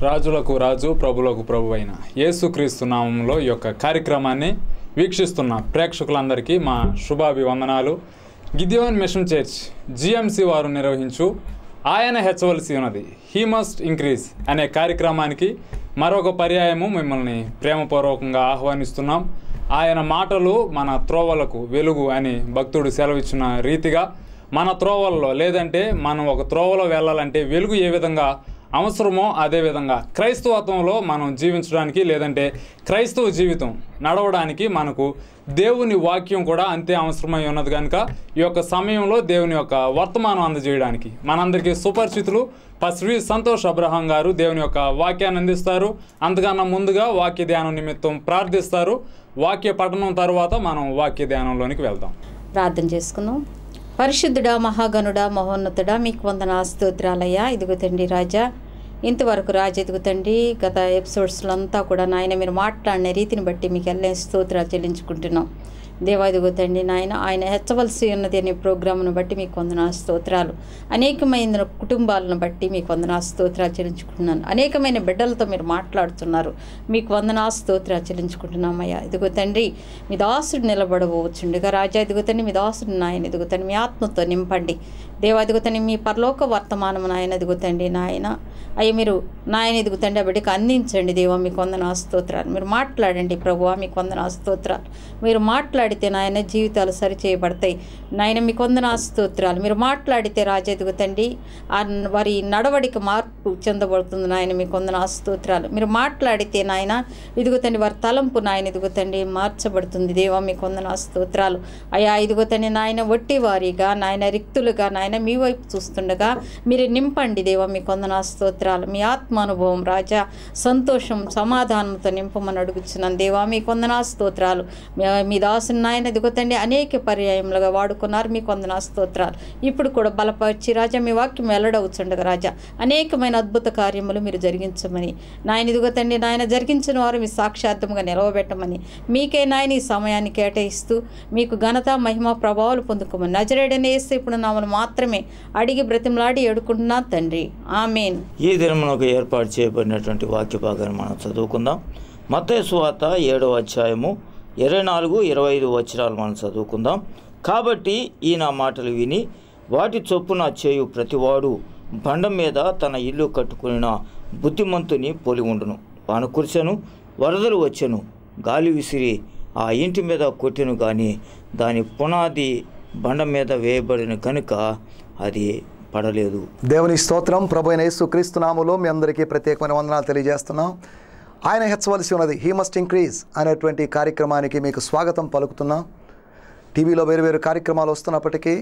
రాజులకు రాజు ప్రభులకు ప్రభు అయిన యేసుక్రీస్తు నామంలో ఈ యొక్క కార్యక్రమాన్ని వీక్షిస్తున్న ప్రేక్షకులందరికీ మా శుభాభివందనాలు గిద్యోన్ మిషన్ చర్చ్ జిఎంసి వారు నిర్వహించు ఆయన హెచ్చవలసి ఉన్నది హీ మస్ట్ ఇంక్రీజ్ అనే కార్యక్రమానికి మరొక పర్యాయము మిమ్మల్ని ప్రేమపూర్వకంగా ఆహ్వానిస్తున్నాం ఆయన మాటలు మన త్రోవలకు వెలుగు అని భక్తుడు సెలవిచ్చిన రీతిగా మన త్రోవల్లో లేదంటే మనం ఒక త్రోవలో వెళ్ళాలంటే వెలుగు ఏ విధంగా అవసరమో అదేవిధంగా క్రైస్తవత్వంలో మనం జీవించడానికి లేదంటే క్రైస్తవ జీవితం నడవడానికి మనకు దేవుని వాక్యం కూడా అంతే అవసరమై ఉన్నది కనుక ఈ యొక్క సమయంలో దేవుని యొక్క వర్తమానం అందజేయడానికి మనందరికీ సుపరిచితులు పశ్రీ సంతోష్ అబ్రహాం గారు దేవుని యొక్క వాక్యాన్ని అందిస్తారు అంతకన్నా ముందుగా వాక్య ధ్యానం నిమిత్తం ప్రార్థిస్తారు వాక్య పఠనం తర్వాత మనం వాక్య ధ్యానంలోనికి వెళ్దాం ప్రార్థన చేసుకుందాం పరిశుద్ధుడా మహాగణుడా మహోన్నతుడా మీకు వందన స్తోత్రాలయ్యా ఇదిగో తండ్రి రాజా ఇంతవరకు రాజు ఎదుగు తండ్రి గత ఎపిసోడ్స్లో అంతా కూడా నాయన మీరు మాట్లాడిన రీతిని బట్టి మీకు వెళ్ళే స్తోత్రాలు చెల్లించుకుంటున్నాం దేవా ఇదిగో తండ్రి నాయన ఆయన హెచ్చవలసి ఉన్నది అనే ప్రోగ్రామ్ను బట్టి మీకు వందన స్తోత్రాలు అనేకమైన కుటుంబాలను బట్టి మీకు వందన స్తోత్రాలు చెల్లించుకుంటున్నాను అనేకమైన బిడ్డలతో మీరు మాట్లాడుతున్నారు మీకు వందన స్తోత్రాలు చెల్లించుకుంటున్నామయ్యా ఇదిగో తండ్రి మీ దాసుడు నిలబడవచ్చుండగా రాజా ఇదిగో తండ్రి మీ దాసుడు నాయన ఇదిగో తండ్రి మీ ఆత్మతో నింపండి దేవా ఇదిగో తండ్రి మీ పరలోక వర్తమానం నాయన ఇదిగో తండ్రి నాయన అయ్యి మీరు నాయన ఇదిగో తండ్రి ఆ బిడ్డకి అందించండి దేవా మీకు వందన స్తోత్రాలు మీరు మాట్లాడండి ప్రభువా మీకు వందన స్తోత్రాలు మీరు మాట్లాడితే నాయన జీవితాలు సరి చేయబడతాయి నాయన మీకు వందన స్తోత్రాలు మీరు మాట్లాడితే రాజా ఇదిగో తండ్రి ఆ వారి నడవడిక మార్పు చెందబడుతుంది నాయన మీకు వందన స్తోత్రాలు మీరు మాట్లాడితే నాయన ఇదిగో తండ్రి వారి తలంపు నాయన ఇదిగో తండ్రి మార్చబడుతుంది దేవా మీకు వందన స్తోత్రాలు అయా ఇదిగో తండ్రి నాయన వట్టి వారిగా నాయన రిక్తులుగా నాయన మీ వైపు చూస్తుండగా మీరు నింపండి దేవా మీకు వందన స్తోత్రాలు మీ ఆత్మానుభవం రాజా సంతోషం సమాధానంతో నింపమని అడుగుచున్నాను దేవా మీకు వందన స్తోత్రాలు మీ- మీ దాసుని నాయన ఇదిగో తండ్రి అనేక పర్యాయములుగా వాడుకున్నారు మీకు వందన స్తోత్రాలు ఇప్పుడు కూడా బలపరిచి రాజా మీ వాక్యం వెల్లడవుచుండగా రాజా అనేకమైన అద్భుత కార్యములు మీరు జరిగించమని నాయన ఇదిగో తండ్రి నాయన జరిగించిన వారు మీ సాక్షార్థంగా నిలవబెట్టమని మీకే నాయన ఈ సమయాన్ని కేటాయిస్తూ మీకు ఘనత మహిమ ప్రభావాలు పొందుకోమని నజరేడనే వేస్తే ఇప్పుడు నామను మాత్రమే అడిగి బ్రతిమలాడి ఎడుకుంటున్నా తండ్రి ఆమెన్ ఈ దినమునకు ఏర్పాటు చేయబడినటువంటి వాక్య భాగాన్ని మనం చదువుకుందాం మత్తయి సువార్త ఏడవ అధ్యాయము ఇరవై నాలుగు ఇరవై ఐదు వచనాలు మనం చదువుకుందాం కాబట్టి ఈ నా మాటలు విని వాటి చొప్పున చేయు ప్రతివాడు బండ మీద తన ఇల్లు కట్టుకున్న బుద్ధిమంతుని పోలి ఉండును వాన కురిసెను వరదలు వచ్చెను గాలి విసిరి ఆ ఇంటి మీద కొట్టెను కానీ దాని పునాది బండ మీద వేయబడిన కనుక అది పడలేదు దేవుని స్తోత్రం ప్రభు అయిన యేసు క్రీస్తు నామములో మీ అందరికీ ప్రత్యేకమైన వందనాలు తెలియజేస్తున్నాం ఆయన హెచ్చవలసి ఉన్నది హీ మస్ట్ ఇంక్రీజ్ అనేటువంటి కార్యక్రమానికి మీకు స్వాగతం పలుకుతున్నాం టీవీలో వేరు వేరు కార్యక్రమాలు వస్తున్నప్పటికీ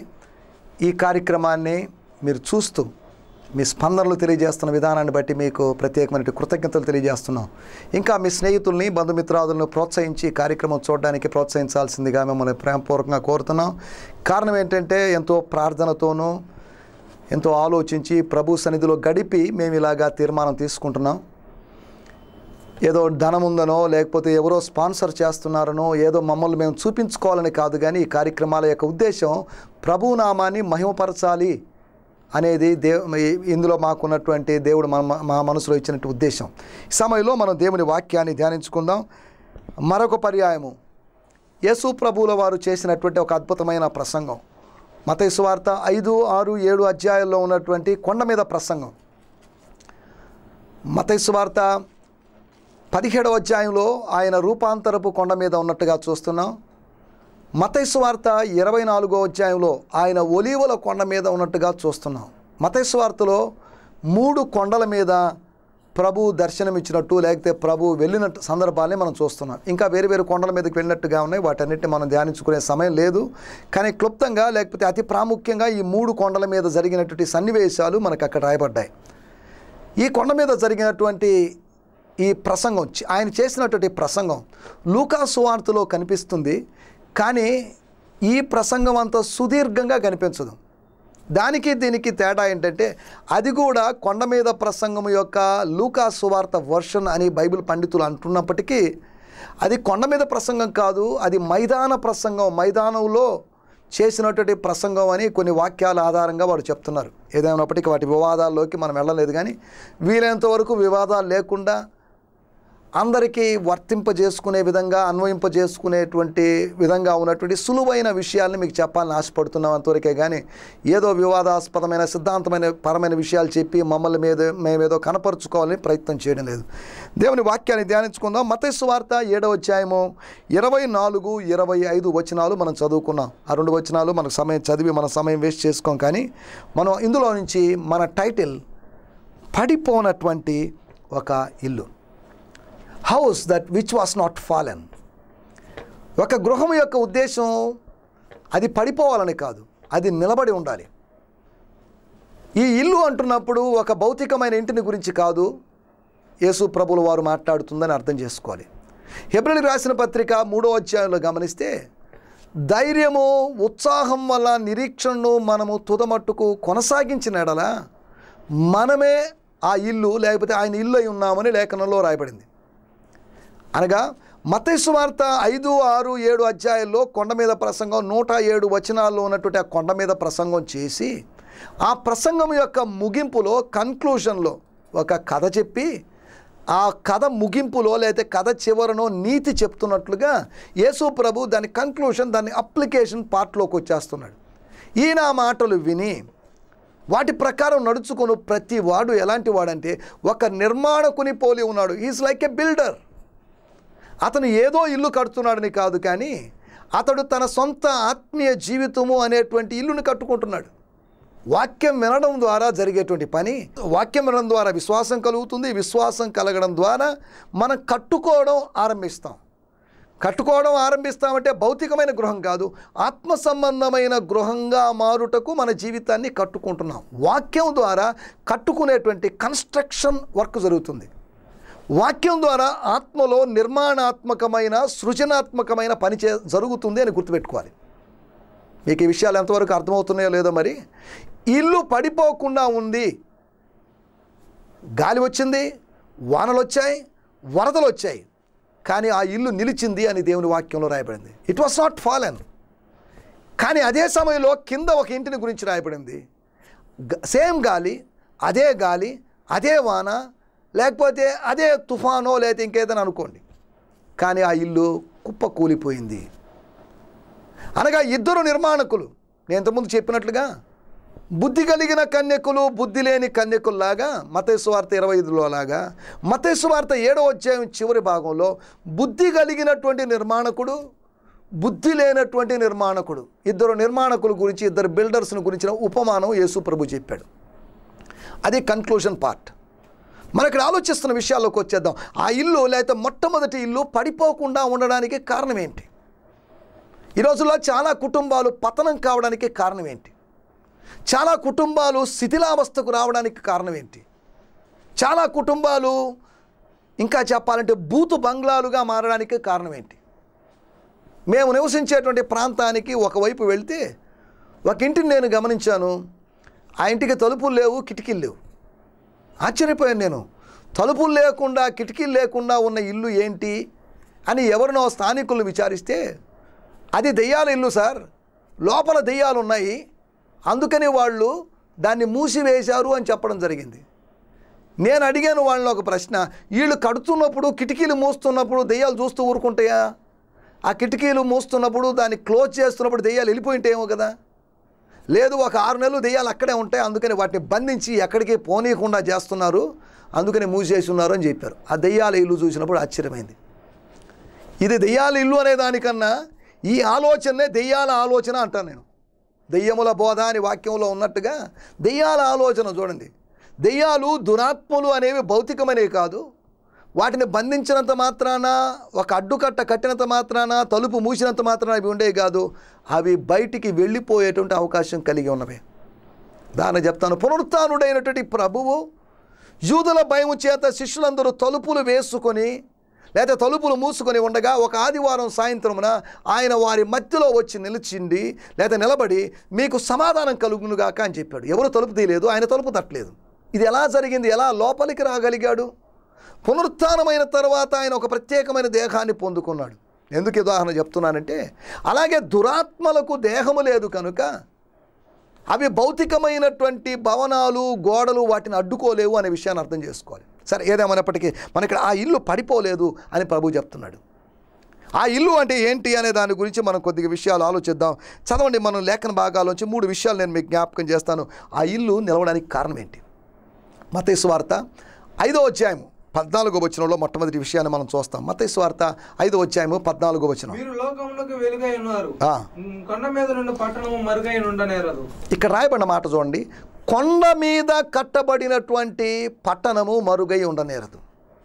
ఈ కార్యక్రమాన్ని మీరు చూస్తూ మీ స్పందనలు తెలియజేస్తున్న విధానాన్ని బట్టి మీకు ప్రత్యేకమైన కృతజ్ఞతలు తెలియజేస్తున్నాం ఇంకా మీ స్నేహితుల్ని బంధుమిత్రాదులను ప్రోత్సహించి ఈ కార్యక్రమం చూడడానికి ప్రోత్సహించాల్సిందిగా మిమ్మల్ని ప్రేమపూర్వకంగా కోరుతున్నాం కారణం ఏంటంటే ఎంతో ప్రార్థనతోనూ ఎంతో ఆలోచించి ప్రభు సన్నిధిలో గడిపి మేము ఇలాగా తీర్మానం తీసుకుంటున్నాం ఏదో ధనం ఉందనో లేకపోతే ఎవరో స్పాన్సర్ చేస్తున్నారనో ఏదో మమ్మల్ని మేము చూపించుకోవాలని కాదు కానీ ఈ కార్యక్రమాల యొక్క ఉద్దేశం ప్రభు నామాన్ని మహిమపరచాలి అనేది దేవ్ ఇందులో మాకున్నటువంటి దేవుడు మన మా మనసులో ఇచ్చినట్టు ఉద్దేశం ఈ సమయంలో మనం దేవుని వాక్యాన్ని ధ్యానించుకుందాం మరొక పర్యాయము యేసు ప్రభువుల వారు చేసినటువంటి ఒక అద్భుతమైన ప్రసంగం మతయ సువార్త ఐదు ఆరు ఏడు అధ్యాయాల్లో ఉన్నటువంటి కొండ మీద ప్రసంగం మతయ సువార్త పదిహేడవ అధ్యాయంలో ఆయన రూపాంతరపు కొండ మీద ఉన్నట్టుగా చూస్తున్నాం మతైసు వార్త ఇరవై నాలుగో అధ్యాయంలో ఆయన ఒలీవల కొండ మీద ఉన్నట్టుగా చూస్తున్నాం మతైసు వార్తలో మూడు కొండల మీద ప్రభు దర్శనమిచ్చినట్టు లేకపోతే ప్రభు వెళ్ళినట్టు సందర్భాల్ని మనం చూస్తున్నాం ఇంకా వేరు వేరు కొండల మీదకి వెళ్ళినట్టుగా ఉన్నాయి వాటన్నిటిని మనం ధ్యానించుకునే సమయం లేదు కానీ క్లుప్తంగా లేకపోతే అతి ప్రాముఖ్యంగా ఈ మూడు కొండల మీద జరిగినటువంటి సన్నివేశాలు మనకు అక్కడ రాయబడ్డాయి ఈ కొండ మీద జరిగినటువంటి ఈ ప్రసంగం చి- ఆయన చేసినటువంటి ప్రసంగం లూకా సువార్తలో కనిపిస్తుంది కానీ ఈ ప్రసంగం అంత సుదీర్ఘంగా కనిపించదు దానికి దీనికి తేడా ఏంటంటే అది కూడా కొండ మీద ప్రసంగం యొక్క లూకా సువార్త వర్షన్ అని బైబిల్ పండితులు అంటున్నప్పటికీ అది కొండ మీద ప్రసంగం కాదు అది మైదాన ప్రసంగం మైదానంలో చేసినటువంటి ప్రసంగం అని కొన్ని వాక్యాల ఆధారంగా వారు చెప్తున్నారు ఏదైనప్పటికీ వాటి వివాదాల్లోకి మనం వెళ్ళలేదు కానీ వీలైనంత వరకు వివాదాలు లేకుండా అందరికీ వర్తింపజేసుకునే విధంగా అన్వయింపజేసుకునేటువంటి విధంగా ఉన్నటువంటి సులువైన విషయాల్ని మీకు చెప్పాలని ఆశపడుతున్నాం అంతవరకే కానీ ఏదో వివాదాస్పదమైన సిద్ధాంతమైన పరమైన విషయాలు చెప్పి మమ్మల్ని మీద మేమేదో కనపరుచుకోవాలని ప్రయత్నం చేయడం లేదు దేవుని వాక్యాన్ని ధ్యానించుకుందాం మతస్సు వార్త ఏడవ అధ్యాయము ఇరవై నాలుగు ఇరవై ఐదు వచనాలు మనం చదువుకున్నాం ఆ రెండు వచనాలు మనకు సమయం చదివి మన సమయం వేస్ట్ చేసుకోం కానీ మనం ఇందులో నుంచి మన టైటిల్ పడిపోనటువంటి ఒక ఇల్లు house that which was not fallen ఒక గృహం యొక్క ఉద్దేశం అది పడిపోవాలని కాదు అది నిలబడి ఉండాలి ఈ ఇల్లు అంటున్నప్పుడు ఒక భౌతికమైన ఇంటిని గురించి కాదు యేసు ప్రభులు వారు మాట్లాడుతుందని అర్థం చేసుకోవాలి హెబ్రిల్ రాసిన పత్రిక మూడో అధ్యాయంలో గమనిస్తే ధైర్యము ఉత్సాహం వల్ల నిరీక్షణను మనము తుదమట్టుకు కొనసాగించిన ఎడల మనమే ఆ ఇల్లు లేకపోతే ఆయన ఇల్లు అయి ఉన్నామని లేఖనంలో రాయబడింది అనగా మతేసు వార్త ఐదు ఆరు ఏడు అధ్యాయాల్లో కొండ మీద ప్రసంగం నూట ఏడు వచనాల్లో ఉన్నటువంటి ఆ కొండ మీద ప్రసంగం చేసి ఆ ప్రసంగం యొక్క ముగింపులో కన్క్లూషన్లో ఒక కథ చెప్పి ఆ కథ ముగింపులో లేకపోతే కథ చివరనో నీతి చెప్తున్నట్లుగా యేసు ప్రభు దాని కన్క్లూషన్ దాని అప్లికేషన్ పార్ట్లోకి వచ్చేస్తున్నాడు ఈయన ఆ మాటలు విని వాటి ప్రకారం నడుచుకుని ప్రతి వాడు ఎలాంటి వాడంటే ఒక నిర్మాణకుని పోలి ఉన్నాడు ఈజ్ లైక్ ఎ బిల్డర్ అతను ఏదో ఇల్లు కడుతున్నాడని కాదు కానీ అతడు తన సొంత ఆత్మీయ జీవితము అనేటువంటి ఇల్లుని కట్టుకుంటున్నాడు వాక్యం వినడం ద్వారా జరిగేటువంటి పని వాక్యం వినడం ద్వారా విశ్వాసం కలుగుతుంది విశ్వాసం కలగడం ద్వారా మనం కట్టుకోవడం ఆరంభిస్తాం కట్టుకోవడం ఆరంభిస్తామంటే భౌతికమైన గృహం కాదు ఆత్మ సంబంధమైన గృహంగా మారుటకు మన జీవితాన్ని కట్టుకుంటున్నాం వాక్యం ద్వారా కట్టుకునేటువంటి కన్స్ట్రక్షన్ వర్క్ జరుగుతుంది వాక్యం ద్వారా ఆత్మలో నిర్మాణాత్మకమైన సృజనాత్మకమైన పని చే జరుగుతుంది అని గుర్తుపెట్టుకోవాలి మీకు ఈ విషయాలు ఎంతవరకు అర్థమవుతున్నాయో లేదో మరి ఇల్లు పడిపోకుండా ఉంది గాలి వచ్చింది వానలు వచ్చాయి వరదలు వచ్చాయి కానీ ఆ ఇల్లు నిలిచింది అని దేవుని వాక్యంలో రాయబడింది ఇట్ వాస్ నాట్ ఫాలెన్ కానీ అదే సమయంలో కింద ఒక ఇంటిని గురించి రాయబడింది గ- సేమ్ గాలి అదే గాలి అదే వాన లేకపోతే అదే తుఫానో లేకపోతే ఇంకేదైనా అనుకోండి కానీ ఆ ఇల్లు కుప్ప కూలిపోయింది అనగా ఇద్దరు నిర్మాణకులు నేను ఇంతకుముందు చెప్పినట్లుగా బుద్ధి కలిగిన కన్యకులు బుద్ధి లేని కన్యకుల్లాగా మతేశ్వార్త ఇరవై ఐదులో లాగా మతేశ్వార్త ఏడవ అధ్యాయం చివరి భాగంలో బుద్ధి కలిగినటువంటి నిర్మాణకుడు బుద్ధి లేనటువంటి నిర్మాణకుడు ఇద్దరు నిర్మాణకుల గురించి ఇద్దరు బిల్డర్స్ని గురించిన ఉపమానం యేసు ప్రభు చెప్పాడు అది కన్క్లూషన్ పార్ట్ మనం ఇక్కడ ఆలోచిస్తున్న విషయాల్లోకి వచ్చేద్దాం ఆ ఇల్లు లేకపోతే మొట్టమొదటి ఇల్లు పడిపోకుండా ఉండడానికి కారణం ఏంటి ఈ రోజుల్లో చాలా కుటుంబాలు పతనం కావడానికి కారణం ఏంటి చాలా కుటుంబాలు శిథిలావస్థకు రావడానికి కారణం ఏంటి చాలా కుటుంబాలు ఇంకా చెప్పాలంటే బూతు బంగ్లాలుగా మారడానికి కారణం ఏంటి మేము నివసించేటువంటి ప్రాంతానికి ఒకవైపు వెళ్తే ఒక ఇంటిని నేను గమనించాను ఆ ఇంటికి తలుపులు లేవు కిటికీలు లేవు ఆశ్చర్యపోయాను నేను తలుపులు లేకుండా కిటికీలు లేకుండా ఉన్న ఇల్లు ఏంటి అని ఎవరినో స్థానికులు విచారిస్తే అది దెయ్యాల ఇల్లు సార్ లోపల దెయ్యాలు ఉన్నాయి అందుకని వాళ్ళు దాన్ని మూసివేశారు అని చెప్పడం జరిగింది నేను అడిగాను వాళ్ళని ఒక ప్రశ్న వీళ్ళు కడుతున్నప్పుడు కిటికీలు మూస్తున్నప్పుడు దెయ్యాలు చూస్తూ ఊరుకుంటాయా ఆ కిటికీలు మూస్తున్నప్పుడు దాన్ని క్లోజ్ చేస్తున్నప్పుడు దెయ్యాలు వెళ్ళిపోయింటేమో కదా లేదు ఒక ఆరు నెలలు దెయ్యాలు అక్కడే ఉంటాయి అందుకని వాటిని బంధించి ఎక్కడికి పోనీయకుండా చేస్తున్నారు అందుకని మూసేసి ఉన్నారు అని చెప్పారు ఆ దెయ్యాల ఇల్లు చూసినప్పుడు ఆశ్చర్యమైంది ఇది దెయ్యాల ఇల్లు అనే దానికన్నా ఈ ఆలోచనే దెయ్యాల ఆలోచన అంటాను నేను దెయ్యముల బోధ అని వాక్యంలో ఉన్నట్టుగా దెయ్యాల ఆలోచన చూడండి దెయ్యాలు దురాత్మలు అనేవి భౌతికమైనవి కాదు వాటిని బంధించినంత మాత్రాన ఒక అడ్డుకట్ట కట్టినంత మాత్రాన తలుపు మూసినంత మాత్రాన అవి ఉండేవి కాదు అవి బయటికి వెళ్ళిపోయేటువంటి అవకాశం కలిగి ఉన్నవి దాన్ని చెప్తాను పునరుత్నుడైనటువంటి ప్రభువు యూదుల భయం చేత శిష్యులందరూ తలుపులు వేసుకొని లేదా తలుపులు మూసుకొని ఉండగా ఒక ఆదివారం సాయంత్రమున ఆయన వారి మధ్యలో వచ్చి నిలిచిండి లేదా నిలబడి మీకు సమాధానం కలుగునుగాక అని చెప్పాడు ఎవరు తలుపు తీయలేదు ఆయన తలుపు తట్టలేదు ఇది ఎలా జరిగింది ఎలా లోపలికి రాగలిగాడు పునరుత్థానమైన తర్వాత ఆయన ఒక ప్రత్యేకమైన దేహాన్ని పొందుకున్నాడు ఎందుకు ఈ ఉదాహరణ చెప్తున్నానంటే అలాగే దురాత్మలకు దేహము లేదు కనుక అవి భౌతికమైనటువంటి భవనాలు గోడలు వాటిని అడ్డుకోలేవు అనే విషయాన్ని అర్థం చేసుకోవాలి సరే ఏదేమైనప్పటికీ మన ఇక్కడ ఆ ఇల్లు పడిపోలేదు అని ప్రభు చెప్తున్నాడు ఆ ఇల్లు అంటే ఏంటి అనే దాని గురించి మనం కొద్దిగా విషయాలు ఆలోచిద్దాం చదవండి మనం లేఖన భాగాలోంచి మూడు విషయాలు నేను మీకు జ్ఞాపకం చేస్తాను ఆ ఇల్లు నిలవడానికి కారణం ఏంటి మతేసు వార్త ఐదో అధ్యాయం పద్నాలుగో వచనంలో మొట్టమొదటి విషయాన్ని మనం చూస్తాం మతేసు వార్త ఐదో అధ్యాయము పద్నాలుగో వచనం మీరు లోకములకు వెలుగై ఉన్నారు ఆ. ఉమ్, కొండ మీద నుండి పట్టణము మరుగై ఉండనేరదు ఇక్కడ రాయబడిన మాట చూడండి కొండ మీద కట్టబడినటువంటి పట్టణము మరుగై ఉండనేరదు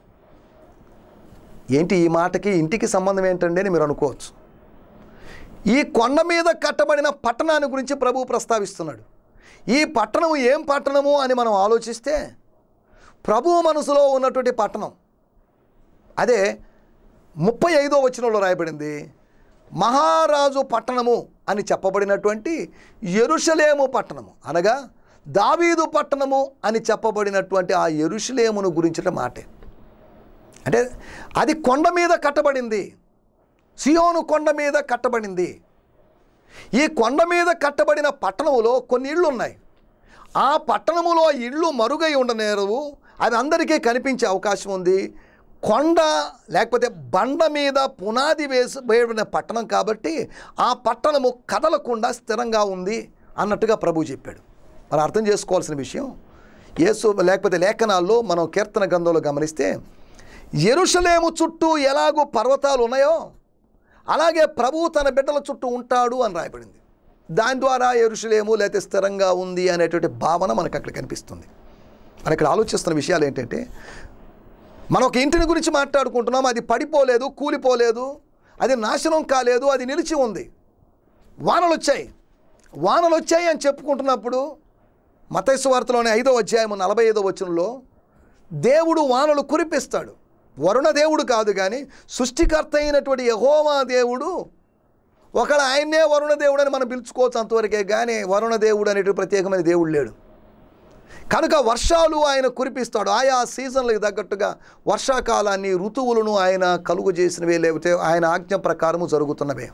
ఏంటి ఈ మాటకి ఇంటికి సంబంధం ఏంటండి అని మీరు అనుకోవచ్చు ఈ కొండ మీద కట్టబడిన పట్టణాన్ని గురించి ప్రభు ప్రస్తావిస్తున్నాడు ఈ పట్టణము ఏం పట్టణము అని మనం ఆలోచిస్తే ప్రభు మనసులో ఉన్నటువంటి పట్టణం అదే ముప్పై ఐదో వచనంలో రాయబడింది మహారాజు పట్టణము అని చెప్పబడినటువంటి ఎరుషలేము పట్టణము అనగా దావీదు పట్టణము అని చెప్పబడినటువంటి ఆ ఎరుషలేమును గురించిన మాటే అంటే అది కొండ మీద కట్టబడింది సియోను కొండ మీద కట్టబడింది ఈ కొండ మీద కట్టబడిన పట్టణములో కొన్ని ఇళ్ళు ఉన్నాయి ఆ పట్టణములో ఇళ్ళు మరుగై ఉండనేరవు అవి అందరికీ కనిపించే అవకాశం ఉంది కొండ లేకపోతే బండ మీద పునాది వేసి వేయబడిన పట్టణం కాబట్టి ఆ పట్టణము కదలకుండా స్థిరంగా ఉంది అన్నట్టుగా ప్రభు చెప్పాడు మనం అర్థం చేసుకోవాల్సిన విషయం యేసు లేకపోతే లేఖనాల్లో మనం కీర్తన గ్రంథంలో గమనిస్తే ఎరుషలేము చుట్టూ ఎలాగో పర్వతాలు ఉన్నాయో అలాగే ప్రభువు తన బిడ్డల చుట్టూ ఉంటాడు అని రాయబడింది దాని ద్వారా ఎరుషలేము లేకపోతే స్థిరంగా ఉంది అనేటువంటి భావన మనకు అక్కడ కనిపిస్తుంది మనం ఇక్కడ ఆలోచిస్తున్న విషయాలు ఏంటంటే మనం ఒక ఇంటిని గురించి మాట్లాడుకుంటున్నాం అది పడిపోలేదు కూలిపోలేదు అది నాశనం కాలేదు అది నిలిచి ఉంది వానలు వచ్చాయి వానలు వచ్చాయి అని చెప్పుకుంటున్నప్పుడు మతైసు వార్తలోని ఐదో అధ్యాయము నలభై ఐదో వచనంలో దేవుడు వానలు కురిపిస్తాడు వరుణ దేవుడు కాదు కానీ సృష్టికర్త అయినటువంటి యహోవా దేవుడు ఒకవేళ ఆయన్నే వరుణ దేవుడు అని మనం పిలుచుకోవచ్చు అంతవరకే కానీ వరుణ దేవుడు అనేటువంటి ప్రత్యేకమైన దేవుడు లేడు కనుక వర్షాలు ఆయన కురిపిస్తాడు ఆయా సీజన్లకు తగ్గట్టుగా వర్షాకాలాన్ని ఋతువులను ఆయన కలుగు చేసినవే లేకపోతే ఆయన ఆజ్ఞ ప్రకారము జరుగుతున్నవే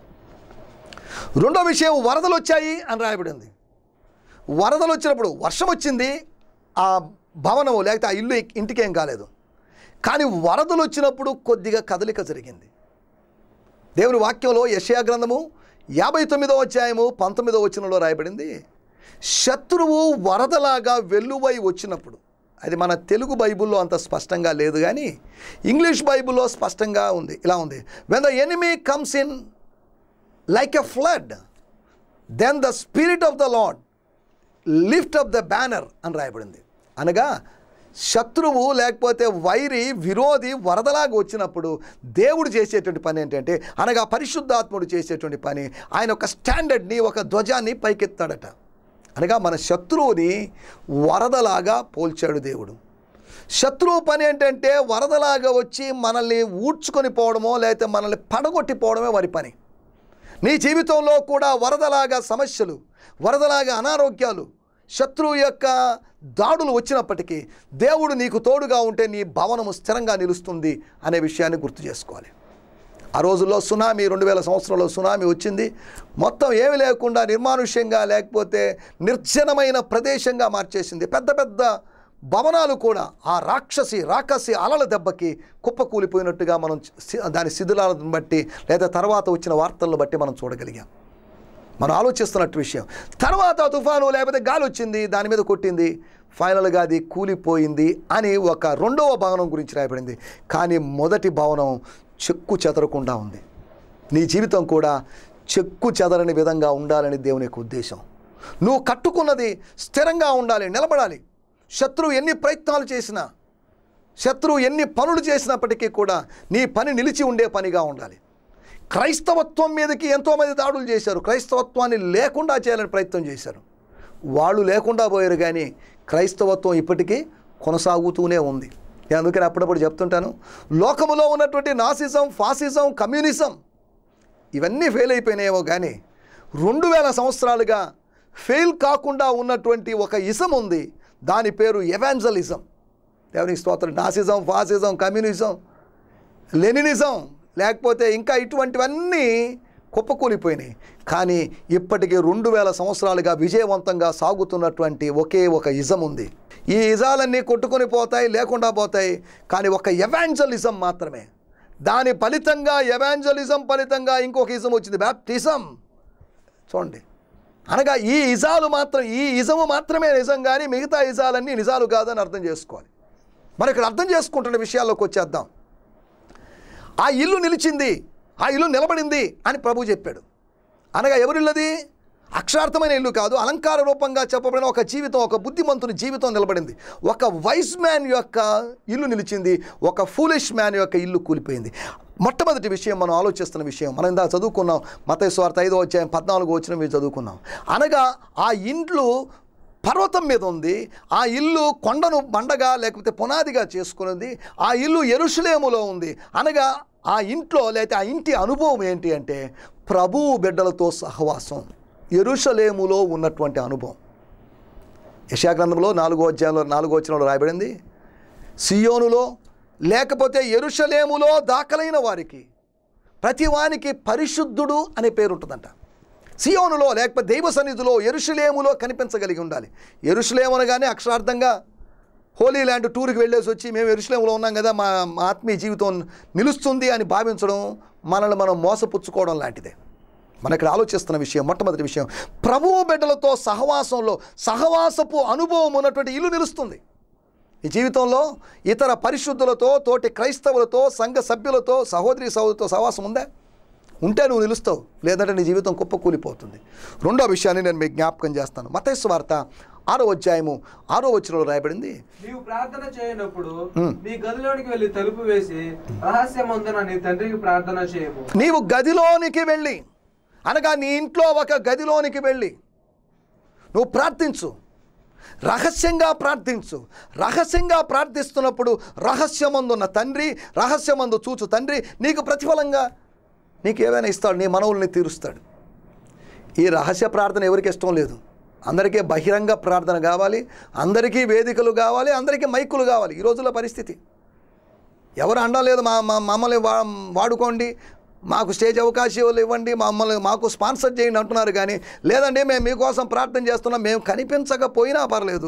రెండో విషయం వరదలు వచ్చాయి అని రాయబడింది వరదలు వచ్చినప్పుడు వర్షం వచ్చింది ఆ భవనము లేకపోతే ఆ ఇల్లు ఇంటికేం కాలేదు కానీ వరదలు వచ్చినప్పుడు కొద్దిగా కదలిక జరిగింది దేవుని వాక్యంలో యెషయా గ్రంథము యాభై తొమ్మిదో అధ్యాయము పంతొమ్మిదో వచనంలో రాయబడింది శత్రువు వరదలాగా వెల్లువై వచ్చినప్పుడు అది మన తెలుగు బైబిల్లో అంత స్పష్టంగా లేదు కానీ ఇంగ్లీష్ బైబిల్లో స్పష్టంగా ఉంది ఇలా ఉంది when the enemy comes in like a flood then the spirit of the Lord lift up the banner అని రాయబడింది అనగా శత్రువు లేకపోతే వైరి విరోధి వరదలాగా వచ్చినప్పుడు దేవుడు చేసేటువంటి పని ఏంటంటే అనగా పరిశుద్ధాత్ముడు చేసేటువంటి పని ఆయన ఒక స్టాండర్డ్ని ఒక ధ్వజాన్ని పైకెత్తాడట అనగా మన శత్రువుని వరదలాగా పోల్చాడు దేవుడు శత్రువు పని ఏంటంటే వరదలాగా వచ్చి మనల్ని ఊడ్చుకొని పోవడమో లేకపోతే మనల్ని పడగొట్టి పోవడమే వారి పని నీ జీవితంలో కూడా వరదలాగా సమస్యలు వరదలాగా అనారోగ్యాలు శత్రువు యొక్క దాడులు వచ్చినప్పటికీ దేవుడు నీకు తోడుగా ఉంటే నీ భవనము స్థిరంగా నిలుస్తుంది అనే విషయాన్ని గుర్తు చేసుకోవాలి ఆ రోజుల్లో సునామీ రెండు వేల సంవత్సరంలో సునామీ వచ్చింది మొత్తం ఏమి లేకుండా నిర్మానుష్యంగా లేకపోతే నిర్జనమైన ప్రదేశంగా మార్చేసింది పెద్ద పెద్ద భవనాలు కూడా ఆ రాక్షసి రాక్షసి అలల దెబ్బకి కుప్పకూలిపోయినట్టుగా మనం సి- దాని శిథిలాలను బట్టి లేదా తర్వాత వచ్చిన వార్తలను బట్టి మనం చూడగలిగాం మనం ఆలోచిస్తున్నట్టు విషయం తర్వాత తుఫాను లేకపోతే గాలి వచ్చింది దాని మీద కొట్టింది ఫైనల్గా అది కూలిపోయింది అని ఒక రెండవ భవనం గురించి రాయబడింది కానీ మొదటి భవనం చెక్కు చెదరకుండా ఉంది నీ జీవితం కూడా చెక్కు చెదరని విధంగా ఉండాలని దేవుని యొక్క ఉద్దేశం నువ్వు కట్టుకున్నది స్థిరంగా ఉండాలి నిలబడాలి శత్రువు ఎన్ని ప్రయత్నాలు చేసినా శత్రువు ఎన్ని పనులు చేసినప్పటికీ కూడా నీ పని నిలిచి ఉండే పనిగా ఉండాలి క్రైస్తవత్వం మీదకి ఎంతోమంది దాడులు చేశారు క్రైస్తవత్వాన్ని లేకుండా చేయాలని ప్రయత్నం చేశారు వాళ్ళు లేకుండా పోయారు కానీ క్రైస్తవత్వం ఇప్పటికీ కొనసాగుతూనే ఉంది నేను అందుకని అప్పుడప్పుడు చెప్తుంటాను లోకములో ఉన్నటువంటి నాసిజం ఫాసిజం కమ్యూనిజం ఇవన్నీ ఫెయిల్ అయిపోయినాయేమో కానీ రెండు వేల సంవత్సరాలుగా ఫెయిల్ కాకుండా ఉన్నటువంటి ఒక ఇసం ఉంది దాని పేరు ఎవాంజలిజం దేవునికి స్తోత్రం నాసిజం ఫాసిజం కమ్యూనిజం లెనినిజం లేకపోతే ఇంకా ఇటువంటివన్నీ కుప్పకూలిపోయినాయి కానీ ఇప్పటికీ రెండు వేల సంవత్సరాలుగా విజయవంతంగా సాగుతున్నటువంటి ఒకే ఒక ఇజం ఉంది ఈ ఇజాలన్నీ కొట్టుకొని పోతాయి లేకుండా పోతాయి కానీ ఒక ఎవాంజలిజం మాత్రమే దాని ఫలితంగా ఎవాంజలిజం ఫలితంగా ఇంకొక ఇజం వచ్చింది బ్యాప్టిజం చూడండి అనగా ఈ ఇజాలు మాత్రం ఈ ఇజము మాత్రమే నిజం కానీ మిగతా ఇజాలన్నీ నిజాలు కాదని అర్థం చేసుకోవాలి మరి ఇక్కడ అర్థం చేసుకుంటున్న విషయాల్లోకి వచ్చేద్దాం ఆ ఇల్లు నిలిచింది ఆ ఇల్లు నిలబడింది అని ప్రభు చెప్పాడు అనగా ఎవరిల్లది అక్షార్థమైన ఇల్లు కాదు అలంకార రూపంగా చెప్పబడిన ఒక జీవితం ఒక బుద్ధిమంతుని జీవితం నిలబడింది ఒక వైస్ మ్యాన్ యొక్క ఇల్లు నిలిచింది ఒక ఫూలిష్ మ్యాన్ యొక్క ఇల్లు కూలిపోయింది మొట్టమొదటి విషయం మనం ఆలోచిస్తున్న విషయం మనం ఇందా చదువుకున్నాం మత స్వార్థ ఐదో అధ్యాయం పద్నాలుగు వచ్చిన మీరు చదువుకున్నాం అనగా ఆ ఇండ్లు పర్వతం మీద ఉంది ఆ ఇల్లు కొండను బండగా లేకపోతే పునాదిగా చేసుకున్నది ఆ ఇల్లు ఎరుషులేములో ఉంది అనగా ఆ ఇంట్లో లేకపోతే ఆ ఇంటి అనుభవం ఏంటి అంటే ప్రభువు బిడ్డలతో సహవాసం ఎరుషలేములో ఉన్నటువంటి అనుభవం యశాగ్రంథంలో నాలుగో అధ్యాయంలో నాలుగో వచనంలో రాయబడింది సియోనులో లేకపోతే ఎరుషలేములో దాఖలైన వారికి ప్రతి వానికి పరిశుద్ధుడు అనే పేరు ఉంటుందంట సియోనులో లేకపోతే దైవ సన్నిధిలో ఎరుషలేములో కనిపించగలిగి ఉండాలి ఎరుషలేము అనగానే అక్షరార్థంగా హోలీ ల్యాండ్ టూర్కి వెళ్ళేసి వచ్చి మేము ఎరుషలేములో ఉన్నాం కదా మా మా ఆత్మీయ జీవితం నిలుస్తుంది అని భావించడం మనల్ని మనం మోసపుచ్చుకోవడం లాంటిదే మన ఇక్కడ ఆలోచిస్తున్న విషయం మొట్టమొదటి విషయం ప్రభువు బిడ్డలతో సహవాసంలో సహవాసపు అనుభవం ఉన్నటువంటి ఇల్లు నిలుస్తుంది ఈ జీవితంలో ఇతర పరిశుద్ధులతో తోటి క్రైస్తవులతో సంఘ సభ్యులతో సహోదరి సహోదరితో సహవాసం ఉందా ఉంటే నువ్వు నిలుస్తావు లేదంటే నీ జీవితం కుప్పకూలిపోతుంది రెండో విషయాన్ని నేను మీకు జ్ఞాపకం చేస్తాను మతేశ్వ వార్త ఆరో అధ్యాయము ఆరో వచనంలో రాయబడింది నీవు ప్రార్థన చేయనప్పుడు నీ గదిలోనికి వెళ్ళి తలుపు వేసి రహస్యమందున నీ తండ్రికి ప్రార్థన చేయము నీవు గదిలోనికి వెళ్ళి అనగా నీ ఇంట్లో ఒక గదిలోనికి వెళ్ళి నువ్వు ప్రార్థించు రహస్యంగా ప్రార్థించు రహస్యంగా ప్రార్థిస్తున్నప్పుడు రహస్యమందున్న తండ్రి రహస్యమందు చూచు తండ్రి నీకు ప్రతిఫలంగా నీకు ఏమైనా ఇస్తాడు నీ మనవుల్ని తీరుస్తాడు ఈ రహస్య ప్రార్థన ఎవరికి ఇష్టం లేదు అందరికీ బహిరంగ ప్రార్థన కావాలి అందరికీ వేదికలు కావాలి అందరికీ మైకులు కావాలి ఈ రోజుల్లో పరిస్థితి ఎవరు అండలేదు మా మా మమ్మల్ని వా వాడుకోండి మాకు స్టేజ్ అవకాశాలు ఇవ్వండి మమ్మల్ని మాకు స్పాన్సర్ చేయండి అంటున్నారు కానీ లేదండి మేము మీకోసం ప్రార్థన చేస్తున్నాం మేము కనిపించకపోయినా పర్లేదు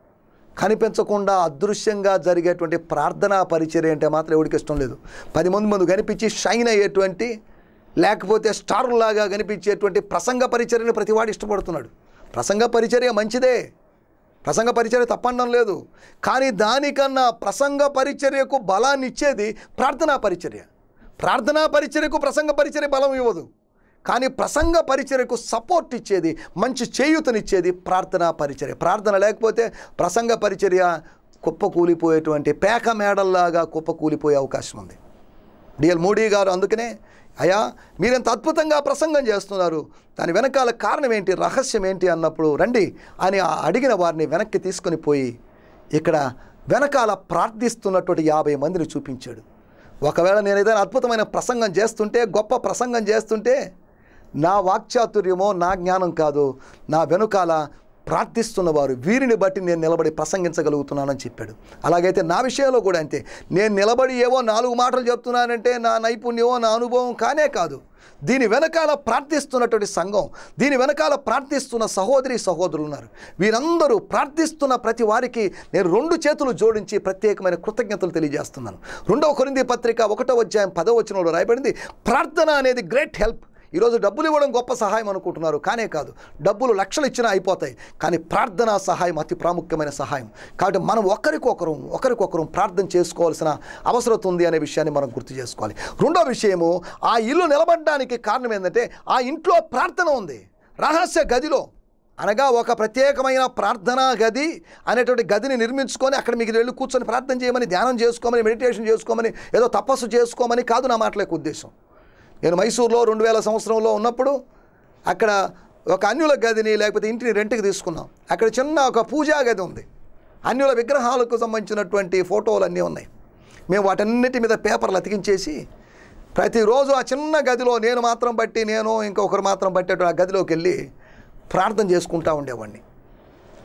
కనిపించకుండా అదృశ్యంగా జరిగేటువంటి ప్రార్థనా పరిచర్య అంటే మాత్రం ఎవరికి ఇష్టం లేదు పది మంది ముందు కనిపించి షైన్ అయ్యేటువంటి లేకపోతే స్టార్లాగా కనిపించేటువంటి ప్రసంగ పరిచర్యని ప్రతివాడు ఇష్టపడుతున్నాడు ప్రసంగ పరిచర్య మంచిదే ప్రసంగ పరిచర్య తప్పండం లేదు కానీ దానికన్నా ప్రసంగ పరిచర్యకు బలాన్ని ఇచ్చేది ప్రార్థనా పరిచర్య ప్రార్థనా పరిచర్యకు ప్రసంగ పరిచర్య బలం ఇవ్వదు కానీ ప్రసంగ పరిచర్యకు సపోర్ట్ ఇచ్చేది మంచి చేయూతనిచ్చేది ప్రార్థనా పరిచర్య ప్రార్థన లేకపోతే ప్రసంగ పరిచర్య కుప్పకూలిపోయేటువంటి పేక మేడల్లాగా కుప్పకూలిపోయే అవకాశం ఉంది డిఎల్ మోడీ గారు అందుకనే అయ్యా మీరెంత అద్భుతంగా ప్రసంగం చేస్తున్నారు దాని వెనకాల కారణం ఏంటి రహస్యం ఏంటి అన్నప్పుడు రండి అని ఆ అడిగిన వారిని వెనక్కి తీసుకొని పోయి ఇక్కడ వెనకాల ప్రార్థిస్తున్నటువంటి యాభై మందిని చూపించాడు ఒకవేళ నేను ఏదైనా అద్భుతమైన ప్రసంగం చేస్తుంటే గొప్ప ప్రసంగం చేస్తుంటే నా వాక్చాతుర్యమో నా జ్ఞానం కాదు నా వెనుకాల ప్రార్థిస్తున్నవారు వీరిని బట్టి నేను నిలబడి ప్రసంగించగలుగుతున్నానని చెప్పాడు అలాగైతే నా విషయంలో కూడా అంతే నేను నిలబడి ఏవో నాలుగు మాటలు చెప్తున్నానంటే నా నైపుణ్యమో నా అనుభవం కానే కాదు దీని వెనకాల ప్రార్థిస్తున్నటువంటి సంఘం దీని వెనకాల ప్రార్థిస్తున్న సహోదరి సహోదరులు ఉన్నారు వీరందరూ ప్రార్థిస్తున్న ప్రతి వారికి నేను రెండు చేతులు జోడించి ప్రత్యేకమైన కృతజ్ఞతలు తెలియజేస్తున్నాను రెండవ కొరింది పత్రిక ఒకటో అధ్యాయం పదవ వచనంలో రాయబడింది ప్రార్థన అనేది గ్రేట్ హెల్ప్ ఈరోజు డబ్బులు ఇవ్వడం గొప్ప సహాయం అనుకుంటున్నారు కానే కాదు డబ్బులు లక్షలు ఇచ్చినా అయిపోతాయి కానీ ప్రార్థనా సహాయం అతి ప్రాముఖ్యమైన సహాయం కాబట్టి మనం ఒకరికొకరు ఒకరికొకరు ప్రార్థన చేసుకోవాల్సిన అవసరం ఉంది అనే విషయాన్ని మనం గుర్తు చేసుకోవాలి రెండో విషయము ఆ ఇల్లు నిలబడడానికి కారణం ఏంటంటే ఆ ఇంట్లో ప్రార్థన ఉంది రహస్య గదిలో అనగా ఒక ప్రత్యేకమైన ప్రార్థనా గది అనేటువంటి గదిని నిర్మించుకొని అక్కడ మీకు వెళ్ళి కూర్చొని ప్రార్థన చేయమని ధ్యానం చేసుకోమని మెడిటేషన్ చేసుకోమని ఏదో తపస్సు చేసుకోమని కాదు నా మాటల యొక్క ఉద్దేశం నేను మైసూర్లో రెండు వేల సంవత్సరంలో ఉన్నప్పుడు అక్కడ ఒక అన్యుల గదిని లేకపోతే ఇంటిని రెంట్కి తీసుకున్నాం అక్కడ చిన్న ఒక పూజా గది ఉంది అన్యుల విగ్రహాలకు సంబంధించినటువంటి ఫోటోలు అన్నీ ఉన్నాయి మేము వాటన్నిటి మీద పేపర్లు అతికించేసి ప్రతిరోజు ఆ చిన్న గదిలో నేను మాత్రం బట్టి నేను ఇంకొకరు మాత్రం బట్టేట ఆ గదిలోకి వెళ్ళి ప్రార్థన చేసుకుంటా ఉండేవాడిని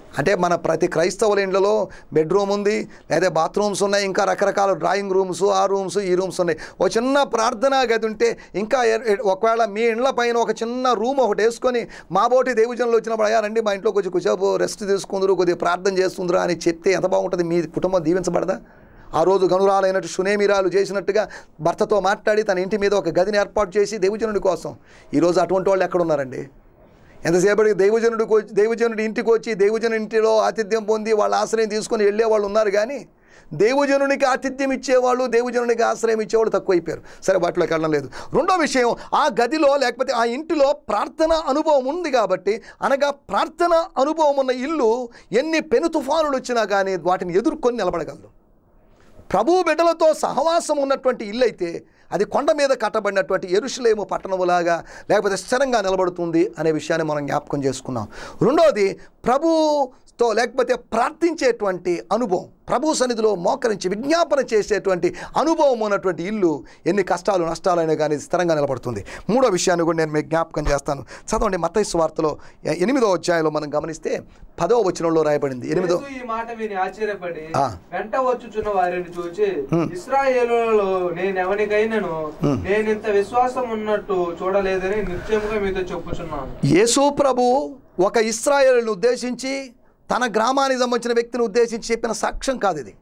అంటే మన ప్రతి క్రైస్తవుల ఇండ్లలో బెడ్రూమ్ ఉంది లేదా బాత్రూమ్స్ ఉన్నాయి ఇంకా రకరకాల డ్రాయింగ్ రూమ్స్ ఆ రూమ్స్ ఈ రూమ్స్ ఉన్నాయి ఒక చిన్న ప్రార్థనా గది ఉంటే ఇంకా ఎ- ఎ- ఒకవేళ మీ ఇండ్ల పైన ఒక చిన్న రూమ్ ఒకటి వేసుకొని మా బోటి దేవుజనులు వచ్చినప్పుడు అయ్యా రండి మా ఇంట్లో కొంచెం కూర్చోపు రెస్ట్ తీసుకుందరు కొద్దిగా ప్రార్థన చేస్తుందిరా అని చెప్తే ఎంత బాగుంటుంది మీ కుటుంబం దీవించబడదా ఆ రోజు గనురాలైనట్టు సునేమిరాలు చేసినట్టుగా భర్తతో మాట్లాడి తన ఇంటి మీద ఒక గదిని ఏర్పాటు చేసి దేవుజనుడి కోసం ఈరోజు అటువంటి వాళ్ళు ఎక్కడ ఉన్నారండి ఎంతసేపటికి దైవజనుడికి వచ్చి దైవజనుడి ఇంటికి వచ్చి దైవజను ఇంటిలో ఆతిథ్యం పొంది వాళ్ళ ఆశ్రయం తీసుకొని వెళ్ళే వాళ్ళు ఉన్నారు కానీ దేవుజనునికి ఆతిథ్యం ఇచ్చేవాళ్ళు దేవుజనునికి ఆశ్రయం ఇచ్చేవాళ్ళు తక్కువైపోయారు సరే వాటిలోకి వెళ్ళడం లేదు రెండో విషయం ఆ గదిలో లేకపోతే ఆ ఇంటిలో ప్రార్థన అనుభవం ఉంది కాబట్టి అనగా ప్రార్థన అనుభవం ఉన్న ఇల్లు ఎన్ని పెను తుఫానులు వచ్చినా కానీ వాటిని ఎదుర్కొని నిలబడగలదు ప్రభు బిడ్డలతో సహవాసం ఉన్నటువంటి ఇల్లు అయితే అది కొండ మీద కట్టబడినటువంటి ఎరుషులేము పట్టణములాగా లేకపోతే స్థిరంగా నిలబడుతుంది అనే విషయాన్ని మనం జ్ఞాపకం చేసుకున్నాం రెండోది ప్రభుతో లేకపోతే ప్రార్థించేటువంటి అనుభవం ప్రభు సన్నిధిలో మోకరించి విజ్ఞాపన చేసేటువంటి అనుభవం ఉన్నటువంటి ఇల్లు ఎన్ని కష్టాలు నష్టాలైనా కానీ స్థిరంగా నిలబడుతుంది మూడో విషయాన్ని కూడా నేను మీకు జ్ఞాపకం చేస్తాను చదవండి మత్తయి వార్తలో ఎనిమిదో అధ్యాయంలో మనం గమనిస్తే పదో వచనంలో రాయబడింది ఎనిమిదో యేసు ఈ మాట విని ఆశ్చర్యపడి ఆ. వెంట వచ్చుచున్న వారిని చూచి ఇస్రాయేలులలో నేనెవనికైనాను నేనింత విశ్వాసం ఉన్నట్టు చూడలేదని నిశ్చయముగా మీతో చెప్పుచున్నాను యేసు ప్రభు ఒక ఇస్రాయేలును ఉద్దేశించి తన గ్రామానికి సంబంధించిన వ్యక్తిని ఉద్దేశించి చెప్పిన సాక్ష్యం కాదు ఇది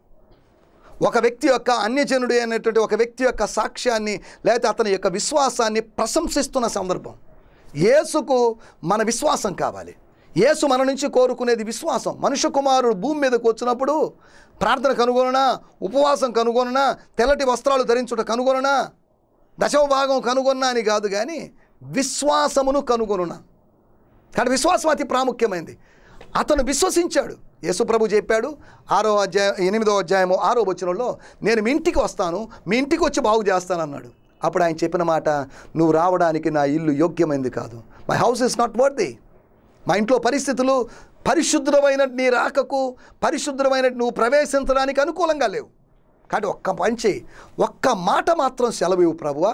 ఒక వ్యక్తి యొక్క అన్యజనుడు అనేటువంటి ఒక వ్యక్తి యొక్క సాక్ష్యాన్ని లేకపోతే అతని యొక్క విశ్వాసాన్ని ప్రశంసిస్తున్న సందర్భం యేసుకు మన విశ్వాసం కావాలి యేసు మన నుంచి కోరుకునేది విశ్వాసం మనుష్య కుమారుడు భూమి మీదకి వచ్చినప్పుడు ప్రార్థన కనుగొననా ఉపవాసం కనుగొననా తెల్లటి వస్త్రాలు ధరించుట కనుగొననా దశమ భాగం కనుగొన్నా అని కాదు కానీ విశ్వాసమును కనుగొనునా కానీ విశ్వాసం అతి ప్రాముఖ్యమైనది అతను విశ్వసించాడు యేసుప్రభు చెప్పాడు ఆరో అధ్యాయం ఎనిమిదో అధ్యాయము ఆరో వచనంలో నేను మీ ఇంటికి వస్తాను మీ ఇంటికి వచ్చి బాగు చేస్తానన్నాడు అప్పుడు ఆయన చెప్పిన మాట నువ్వు రావడానికి నా ఇల్లు యోగ్యమైనది కాదు my house is not worthy మా ఇంట్లో పరిస్థితులు పరిశుద్ధమైన నీ రాకకు పరిశుద్ధమైన నువ్వు ప్రవేశించడానికి అనుకూలంగా లేవు కాబట్టి ఒక్క పంచి ఒక్క మాట మాత్రం సెలవు ప్రభువా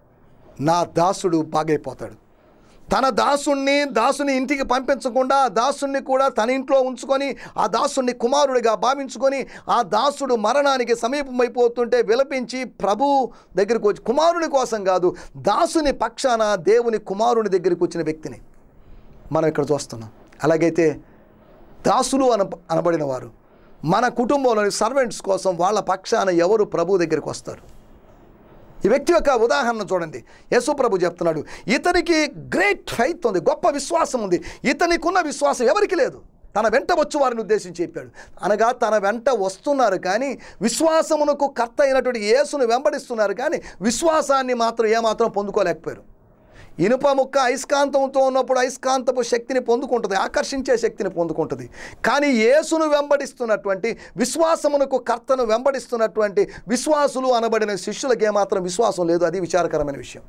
నా దాసుడు బాగైపోతాడు తన దాసుణ్ణి దాసుని ఇంటికి పంపించకుండా ఆ దాసుణ్ణి కూడా తన ఇంట్లో ఉంచుకొని ఆ దాసుణ్ణి కుమారుడిగా భావించుకొని ఆ దాసుడు మరణానికి సమీపమైపోతుంటే విలపించి ప్రభు దగ్గరికి వచ్చి కుమారుని కోసం కాదు దాసుని పక్షాన దేవుని కుమారుని దగ్గరికి వచ్చిన వ్యక్తిని మనం ఇక్కడ చూస్తున్నాం అలాగైతే దాసులు అన అనబడిన వారు మన కుటుంబంలోని సర్వెంట్స్ కోసం వాళ్ళ పక్షాన ఎవరు ప్రభు దగ్గరికి వస్తారు ఈ వ్యక్తి యొక్క ఉదాహరణ చూడండి యేసు ప్రభు చెప్తున్నాడు ఇతనికి గ్రేట్ ఫైత్ ఉంది గొప్ప విశ్వాసం ఉంది ఇతనికి ఉన్న విశ్వాసం ఎవరికి లేదు తన వెంట వచ్చు వారిని ఉద్దేశించి చెప్పాడు అనగా తన వెంట వస్తున్నారు కానీ విశ్వాసమునకు కర్త అయినటువంటి యేసును వెంబడిస్తున్నారు కానీ విశ్వాసాన్ని మాత్రం ఏమాత్రం పొందుకోలేకపోయారు ఇనుప ముక్క అయస్కాంతంతో ఉన్నప్పుడు అయస్కాంతపు శక్తిని పొందుకుంటుంది ఆకర్షించే శక్తిని పొందుకుంటుంది కానీ యేసును వెంబడిస్తున్నటువంటి విశ్వాసమునకు కర్తను వెంబడిస్తున్నటువంటి విశ్వాసులు అనబడిన శిష్యులకు ఏమాత్రం విశ్వాసం లేదు అది విచారకరమైన విషయం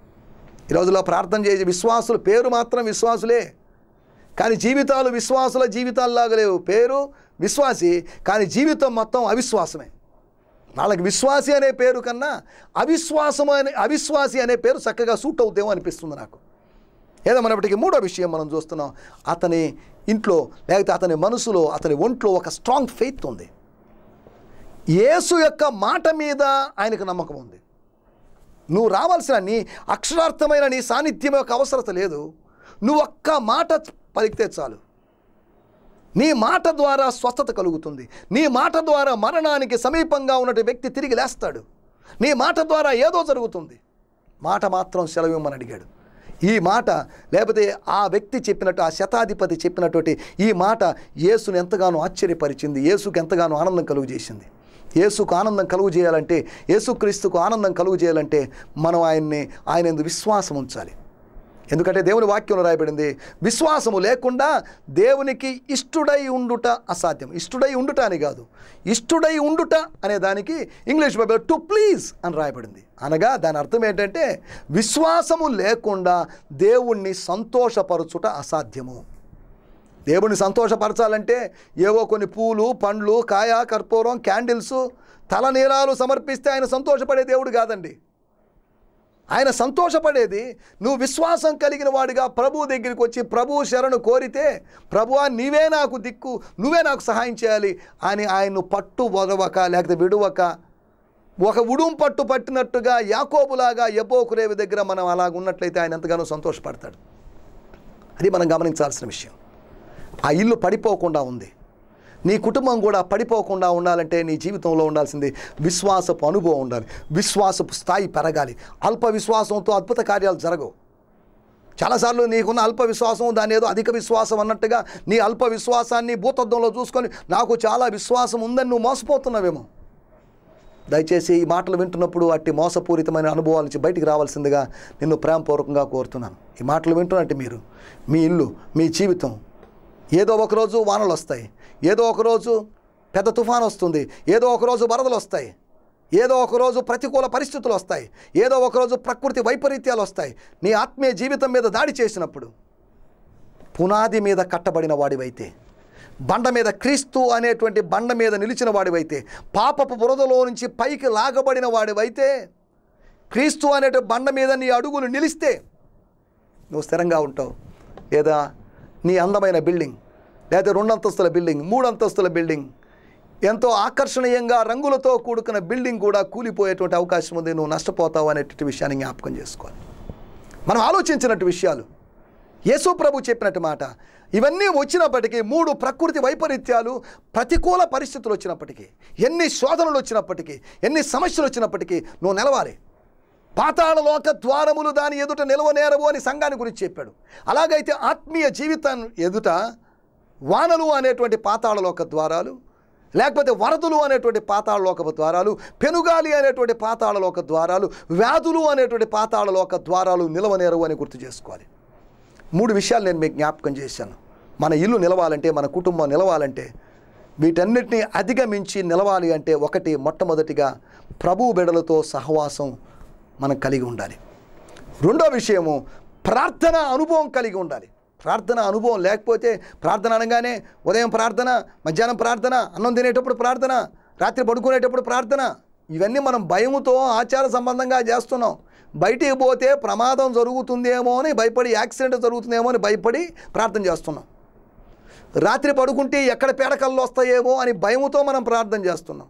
ఈ రోజులో ప్రార్థన చేసే విశ్వాసులు పేరు మాత్రం విశ్వాసులే కానీ జీవితాలు విశ్వాసుల జీవితాల్లాగా లేవు పేరు విశ్వాసి కానీ జీవితం మొత్తం అవిశ్వాసమే వాళ్ళకి విశ్వాసి అనే పేరు కన్నా అవిశ్వాసము అనే అవిశ్వాసి అనే పేరు చక్కగా సూట్ అవుతేమో అనిపిస్తుంది నాకు ఏదేమన్నప్పటికీ మూడో విషయం మనం చూస్తున్నాం అతని ఇంట్లో లేకపోతే అతని మనసులో అతని ఒంట్లో ఒక స్ట్రాంగ్ ఫెయిత్ ఉంది యేసు యొక్క మాట మీద ఆయనకు నమ్మకం ఉంది నువ్వు రావాల్సిన నీ అక్షరార్థమైన నీ సాన్నిధ్యం యొక్క అవసరత లేదు నువ్వు ఒక్క మాట పలికితే చాలు నీ మాట ద్వారా స్వస్థత కలుగుతుంది నీ మాట ద్వారా మరణానికి సమీపంగా ఉన్నటువంటి వ్యక్తి తిరిగి లేస్తాడు నీ మాట ద్వారా ఏదో జరుగుతుంది మాట మాత్రం సెలవిమ్మని అడిగాడు ఈ మాట లేకపోతే ఆ వ్యక్తి చెప్పినట్టు ఆ శతాధిపతి చెప్పినటువంటి ఈ మాట యేసును ఎంతగానో ఆశ్చర్యపరిచింది యేసుకు ఎంతగానో ఆనందం కలుగు చేసింది యేసుకు ఆనందం కలుగు చేయాలంటే యేసుక్రీస్తుకు ఆనందం కలుగు చేయాలంటే మనం ఆయన్ని ఆయన యందు విశ్వాసం ఉంచాలి ఎందుకంటే దేవుని వాక్యంలో రాయబడింది విశ్వాసము లేకుండా దేవునికి ఇష్టుడై ఉండుట అసాధ్యం ఇష్టుడై ఉండుట అని కాదు ఇష్టుడై ఉండుట అనే దానికి ఇంగ్లీష్ బైబిల్ టు ప్లీజ్ అని రాయబడింది అనగా దాని అర్థం ఏంటంటే విశ్వాసము లేకుండా దేవుణ్ణి సంతోషపరచుట అసాధ్యము దేవుణ్ణి సంతోషపరచాలంటే ఏవో కొన్ని పూలు పండ్లు కాయ కర్పూరం క్యాండిల్స్ తలనీరాలు సమర్పిస్తే ఆయన సంతోషపడే దేవుడు కాదండి ఆయన సంతోషపడేది నువ్వు విశ్వాసం కలిగిన వాడిగా ప్రభు దగ్గరికి వచ్చి ప్రభు శరణు కోరితే ప్రభువా నీవే నాకు దిక్కు నువ్వే నాకు సహాయం చేయాలి అని ఆయన్ను పట్టు వదవక లేకపోతే విడువక ఒక ఉడుం పట్టు పట్టినట్టుగా యాకోబులాగా ఎబ్బోకురేవి దగ్గర మనం అలాగ ఉన్నట్లయితే ఆయన ఎంతగానో సంతోషపడతాడు అది మనం గమనించాల్సిన విషయం ఆ ఇల్లు పడిపోకుండా ఉంది నీ కుటుంబం కూడా పడిపోకుండా ఉండాలంటే నీ జీవితంలో ఉండాల్సింది విశ్వాసపు అనుభవం ఉండాలి విశ్వాసపు స్థాయి పెరగాలి అల్ప విశ్వాసంతో అద్భుత కార్యాలు జరగవు చాలాసార్లు నీకున్న అల్ప విశ్వాసం దాని ఏదో అధిక విశ్వాసం అన్నట్టుగా నీ అల్ప విశ్వాసాన్ని భూతత్వంలో చూసుకొని నాకు చాలా విశ్వాసం ఉందని నువ్వు మోసపోతున్నావేమో దయచేసి ఈ మాటలు వింటున్నప్పుడు అట్టి మోసపూరితమైన అనుభవాల నుంచి బయటికి రావాల్సిందిగా నిన్ను ప్రేమపూర్వకంగా కోరుతున్నాను ఈ మాటలు వింటున్నట్టు మీరు మీ ఇల్లు మీ జీవితం ఏదో ఒకరోజు వానలు వస్తాయి ఏదో ఒకరోజు పెద్ద తుఫాన్ వస్తుంది ఏదో ఒకరోజు వరదలు వస్తాయి ఏదో ఒకరోజు ప్రతికూల పరిస్థితులు వస్తాయి ఏదో ఒకరోజు ప్రకృతి వైపరీత్యాలు వస్తాయి నీ ఆత్మీయ జీవితం మీద దాడి చేసినప్పుడు పునాది మీద కట్టబడిన వాడివైతే బండ మీద క్రీస్తు అనేటువంటి బండ మీద నిలిచిన వాడివైతే పాపపు బురదలో నుంచి పైకి లాగబడిన వాడివైతే క్రీస్తు అనేటి బండ మీద నీ అడుగులు నిలిస్తే నువ్వు స్థిరంగా ఉంటావు లేదా నీ అందమైన బిల్డింగ్ లేదా రెండు అంతస్తుల బిల్డింగ్ మూడు అంతస్తుల బిల్డింగ్ ఎంతో ఆకర్షణీయంగా రంగులతో కూడుకున్న బిల్డింగ్ కూడా కూలిపోయేటువంటి అవకాశం ఉంది నువ్వు నష్టపోతావు అనేటువంటి విషయాన్ని జ్ఞాపకం చేసుకోవాలి మనం ఆలోచించినట్టు విషయాలు యేసు ప్రభు చెప్పినట్టు మాట ఇవన్నీ వచ్చినప్పటికీ మూడు ప్రకృతి వైపరీత్యాలు ప్రతికూల పరిస్థితులు వచ్చినప్పటికీ ఎన్ని శోధనలు వచ్చినప్పటికీ ఎన్ని సమస్యలు వచ్చినప్పటికీ నువ్వు నిలవాలి పాతాళలోక ద్వారములు దాని ఎదుట నిలవనేరవు అని సంఘాన్ని గురించి చెప్పాడు అలాగైతే ఆత్మీయ జీవితం ఎదుట వానలు అనేటువంటి పాతాళలోక ద్వారాలు లేకపోతే వరదలు అనేటువంటి పాతాళలోక ద్వారాలు పెనుగాలి అనేటువంటి పాతాళలోక ద్వారాలు వ్యాధులు అనేటువంటి పాతాళలోక ద్వారాలు నిలవనేరవు అని గుర్తు చేసుకోవాలి మూడు విషయాలు నేను మీకు జ్ఞాపకం చేశాను మన ఇల్లు నిలవాలంటే మన కుటుంబం నిలవాలంటే వీటన్నిటిని అధిగమించి నిలవాలి అంటే ఒకటి మొట్టమొదటిగా ప్రభు బిడలతో సహవాసం మనం కలిగి ఉండాలి రెండో విషయము ప్రార్థన అనుభవం కలిగి ఉండాలి ప్రార్థన అనుభవం లేకపోతే ప్రార్థన అనగానే ఉదయం ప్రార్థన మధ్యాహ్నం ప్రార్థన అన్నం తినేటప్పుడు ప్రార్థన రాత్రి పడుకునేటప్పుడు ప్రార్థన ఇవన్నీ మనం భయముతో ఆచార సంబంధంగా చేస్తున్నాం బయటికి పోతే ప్రమాదం జరుగుతుందేమో అని భయపడి యాక్సిడెంట్ జరుగుతుందేమో అని భయపడి ప్రార్థన చేస్తున్నాం రాత్రి పడుకుంటే ఎక్కడ పేడకల్లో వస్తాయేమో అని భయముతో మనం ప్రార్థన చేస్తున్నాం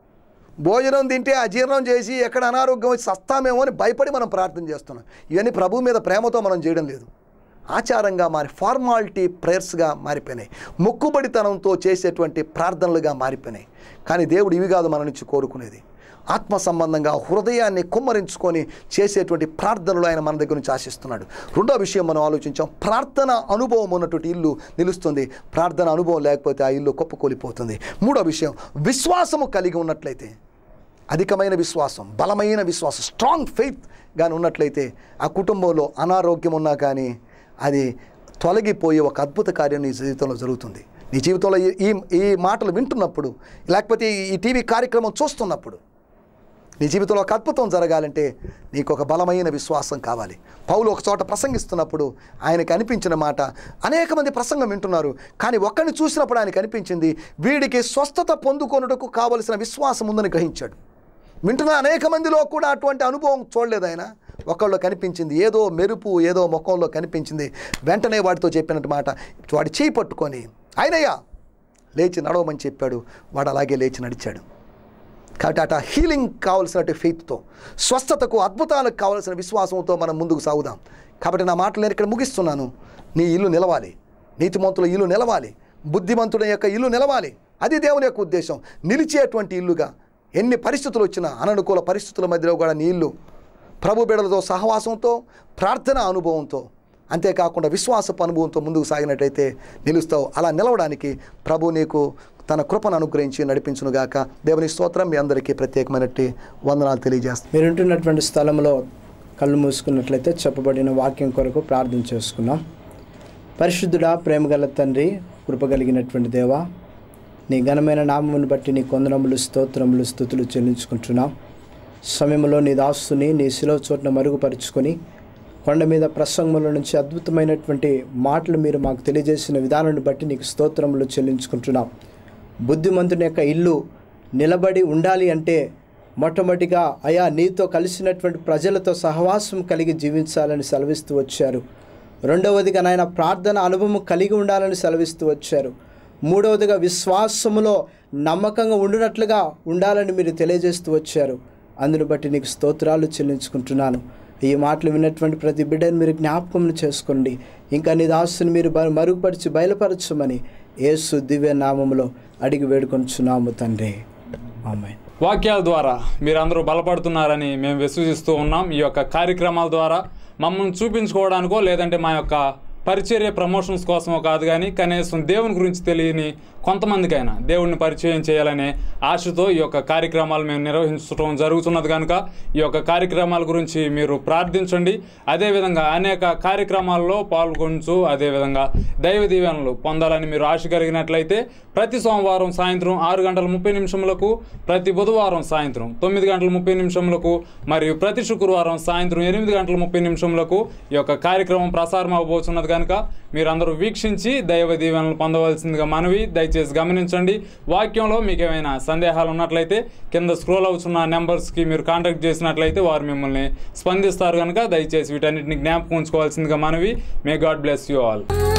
భోజనం తింటే అజీర్ణం చేసి ఎక్కడ అనారోగ్యం వచ్చి సస్తామేమో అని భయపడి మనం ప్రార్థన చేస్తున్నాం ఇవన్నీ ప్రభు మీద ప్రేమతో మనం చేయడం లేదు ఆచారంగా మారి ఫార్మాలిటీ ప్రేయర్స్గా మారిపోయినాయి మొక్కుబడితనంతో చేసేటువంటి ప్రార్థనలుగా మారిపోయినాయి కానీ దేవుడు ఇవి కాదు మన నుంచి కోరుకునేది ఆత్మ సంబంధంగా హృదయాన్ని కుమ్మరించుకొని చేసేటువంటి ప్రార్థనలు ఆయన మన దగ్గర నుంచి ఆశిస్తున్నాడు రెండో విషయం మనం ఆలోచించాం ప్రార్థన అనుభవం ఉన్నటువంటి ఇల్లు నిలుస్తుంది ప్రార్థన అనుభవం లేకపోతే ఆ ఇల్లు కుప్పకూలిపోతుంది మూడో విషయం విశ్వాసము కలిగి ఉన్నట్లయితే అధికమైన విశ్వాసం బలమైన విశ్వాసం స్ట్రాంగ్ ఫెయిత్ కానీ ఉన్నట్లయితే ఆ కుటుంబంలో అనారోగ్యం ఉన్నా కానీ అది తొలగిపోయే ఒక అద్భుత కార్యం నీ జీవితంలో జరుగుతుంది నీ జీవితంలో ఈ- ఈ ఈ మాటలు వింటున్నప్పుడు లేకపోతే ఈ- ఈ టీవీ కార్యక్రమం చూస్తున్నప్పుడు నీ జీవితంలో ఒక అద్భుతం జరగాలంటే నీకు ఒక బలమైన విశ్వాసం కావాలి పౌలు ఒక చోట ప్రసంగిస్తున్నప్పుడు ఆయనకు అనిపించిన మాట అనేక మంది ప్రసంగం వింటున్నారు కానీ ఒక్కడిని చూసినప్పుడు ఆయనకు అనిపించింది వీడికి స్వస్థత పొందుకొనుటకు కావలసిన విశ్వాసం ఉందని గ్రహించాడు వింటున్న అనేక మందిలో కూడా అటువంటి అనుభవం చూడలేదు ఆయన ఒకళ్ళు కనిపించింది ఏదో మెరుపు ఏదో ముఖంలో కనిపించింది వెంటనే వాడితో చెప్పినట్టు మాట వాడి చేయి పట్టుకొని ఆయనయ్యా లేచి నడవమని చెప్పాడు వాడు అలాగే లేచి నడిచాడు కాబట్టి అట హీలింగ్ కావలసినట్టు ఫెయిత్తో స్వస్థతకు అద్భుతాలకు కావలసిన విశ్వాసంతో మనం ముందుకు సాగుదాం కాబట్టి నా మాటలు నేను ఇక్కడ ముగిస్తున్నాను నీ ఇల్లు నిలవాలి నీతిమంతుల ఇల్లు నిలవాలి బుద్ధిమంతుల యొక్క ఇల్లు నిలవాలి అది దేవుని యొక్క ఉద్దేశం నిలిచేటువంటి ఇల్లుగా ఎన్ని పరిస్థితులు వచ్చినా అననుకూల పరిస్థితుల మధ్యలో కూడా నీ ఇల్లు ప్రభు బిడలతో సహవాసంతో ప్రార్థన అనుభవంతో అంతేకాకుండా విశ్వాసపు అనుభవంతో ముందుకు సాగినట్టయితే నిలుస్తావు అలా నిలవడానికి ప్రభు నీకు తన కృపను అనుగ్రహించి నడిపించునుగాక దేవుని స్తోత్రం మీ అందరికీ ప్రత్యేకమైనట్టు వందనాలు తెలియజేస్తాను మీరు ఉంటున్నటువంటి స్థలంలో కళ్ళు మూసుకున్నట్లయితే చెప్పబడిన వాక్యం కొరకు ప్రార్థన చేసుకున్నాం పరిశుద్ధుడా ప్రేమగల తండ్రి కృపగలిగినటువంటి దేవా నీ ఘనమైన నామమును బట్టి నీ కొందనములు స్తోత్రములు స్థుతులు చెల్లించుకుంటున్నాం సమయంలో నీ దాస్తుని నీ శిలవ చోటున మరుగుపరుచుకొని కొండ మీద ప్రసంగముల నుంచి అద్భుతమైనటువంటి మాటలు మీరు మాకు తెలియజేసిన విధానాన్ని బట్టి నీకు స్తోత్రములు చెల్లించుకుంటున్నాం బుద్ధిమంతుని యొక్క ఇల్లు నిలబడి ఉండాలి అంటే మొట్టమొదటిగా అయా నీతో కలిసినటువంటి ప్రజలతో సహవాసం కలిగి జీవించాలని సెలవిస్తూ వచ్చారు రెండవదిగా నాయన ప్రార్థన అనుభవం కలిగి ఉండాలని సెలవిస్తూ వచ్చారు మూడవదిగా విశ్వాసములో నమ్మకంగా ఉండినట్లుగా ఉండాలని మీరు తెలియజేస్తూ వచ్చారు అందును బట్టి నీకు స్తోత్రాలు చెల్లించుకుంటున్నాను ఈ మాటలు విన్నటువంటి ప్రతి బిడ్డను మీరు జ్ఞాపకం చేసుకోండి ఇంకా నీ దాసుని మీరు బ- మరుగుపరిచి బయలుపరచమని యేసు దివ్య నామములో అడిగి వేడుకొంచున్నాము తండ్రి ఆమె వాక్యాల ద్వారా మీరందరూ బలపడుతున్నారని మేము విశ్వసిస్తూ ఉన్నాం ఈ యొక్క కార్యక్రమాల ద్వారా మమ్మల్ని చూపించుకోవడానికో లేదంటే మా యొక్క పరిచర్య ప్రమోషన్స్ కోసమో కాదు కానీ కనీసం దేవుని గురించి తెలియని కొంతమందికైనా దేవుడిని పరిచయం చేయాలనే ఆశతో ఈ యొక్క కార్యక్రమాలు మేము నిర్వహించడం జరుగుతున్నది కనుక ఈ యొక్క కార్యక్రమాల గురించి మీరు ప్రార్థించండి అదేవిధంగా అనేక కార్యక్రమాల్లో పాల్గొంచు అదేవిధంగా దైవ దీవెనలు పొందాలని మీరు ఆశ కలిగినట్లయితే ప్రతి సోమవారం సాయంత్రం ఆరు గంటల ముప్పై నిమిషములకు ప్రతి బుధవారం సాయంత్రం తొమ్మిది గంటల ముప్పై నిమిషములకు మరియు ప్రతి శుక్రవారం సాయంత్రం ఎనిమిది గంటల ముప్పై నిమిషములకు ఈ యొక్క కార్యక్రమం ప్రసారం అవబోతున్నది కనుక మీరందరూ వీక్షించి దైవ దీవెనలు పొందవలసిందిగా మనవి దయచేసి గమనించండి వాక్యంలో మీకు ఏమైనా సందేహాలు ఉన్నట్లయితే కింద స్క్రోల్ అవుతున్న నెంబర్స్కి మీరు కాంటాక్ట్ చేసినట్లయితే వారు మిమ్మల్ని స్పందిస్తారు కనుక దయచేసి వీటన్నిటిని జ్ఞాపకం ఉంచుకోవాల్సిందిగా మనవి may God bless you all